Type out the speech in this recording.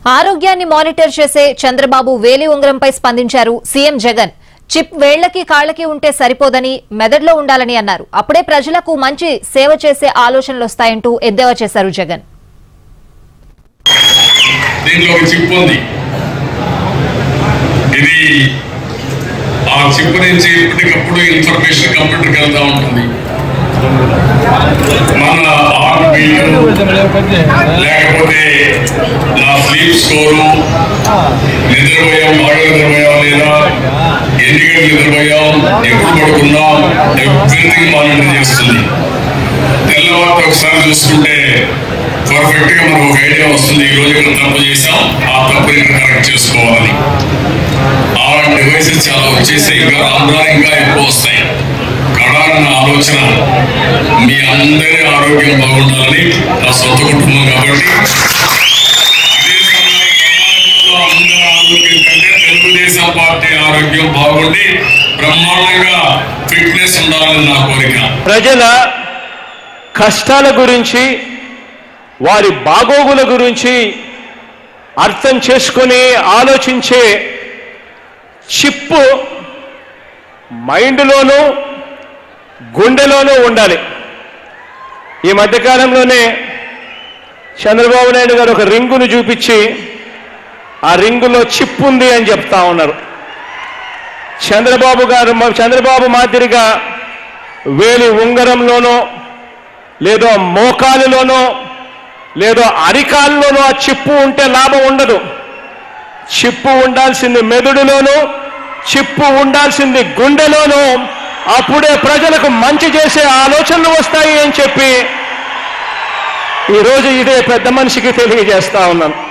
ఆరోగ్యాన్ని మానిటర్ చేసే చంద్రబాబు వేలి ఉంగరంపై స్పందించారు సీఎం జగన్ చిప్ వేళ్లకి కాళ్లకి ఉంటే సరిపోదని మెదడులో ఉండాలని అన్నారు అప్పుడే ప్రజలకు మంచి సేవ చేసే ఆలోచనలు వస్తాయంటూ ఎద్దేవా చేశారు జగన్ దీంట్లో ఒక చిప్ ఉంది ఇది ఆ చిప్ నుంచి ఇప్పటికప్పుడు ఇన్ఫర్మేషన్ కంప్యూటర్కి వెళ్తా ఉంటుంది మన హార్ట్ బీట్ లేకపోతే నా స్లీప్ స్కోరు నిద్రపోయాం బాగా నిద్రపోయాం లేదా ఎన్ని గంటలు నిద్రపోయాం ఎప్పుడు పడుకున్నాం ఎవ్రీథింగ్ మానిటర్ చేస్తుంది తెల్లవారు ఒకసారి చూసుకుంటే పర్ఫెక్ట్ గా మనకు ఒక ఐడియా వస్తుంది ఈ రోజు ఇక్కడ తప్పు చేసాం ఆ తప్పుని ఇక్కడ కరెక్ట్ చేసుకోవాలి ఆ డివైసెస్ చాలా వచ్చేసాయి ఇంకా రాను రాను ఇంకా ఎక్కువ వస్తాయి కడాలన్న ఆలోచన మీ అందరి ఆరోగ్యం బాగుండాలని నా సొంత కుటుంబం కాబట్టి అదే సమయంలో సమాజంలో అందరి ఆరోగ్యం కంటే తెలుగుదేశం పార్టీ ఆరోగ్యం బాగుండి బ్రహ్మాండంగా ఫిట్నెస్ ఉండాలని నా కోరిక ప్రజల కష్టాల గురించి వారి బాగోగుల గురించి అర్థం చేసుకొని ఆలోచించే చిప్పు మైండ్లోనూ గుండెలోనూ ఉండాలి ఈ మధ్యకాలంలోనే చంద్రబాబు నాయుడు గారు ఒక రింగును చూపించి ఆ రింగులో చిప్ ఉంది అని చెప్తా ఉన్నారు చంద్రబాబు గారు చంద్రబాబు మాదిరిగా వేలి ఉంగరంలోనో లేదో మోకాలులోనో లేదో అరికాల్లోనో ఆ చిప్పు ఉంటే లాభం ఉండదు చిప్పు ఉండాల్సింది మెదడులోనూ చిప్పు ఉండాల్సింది గుండెలోనూ అప్పుడే ప్రజలకు మంచి చేసే ఆలోచనలు వస్తాయి అని చెప్పి ఈరోజు ఇదే పెద్ద మనిషికి తెలియజేస్తా ఉన్నాను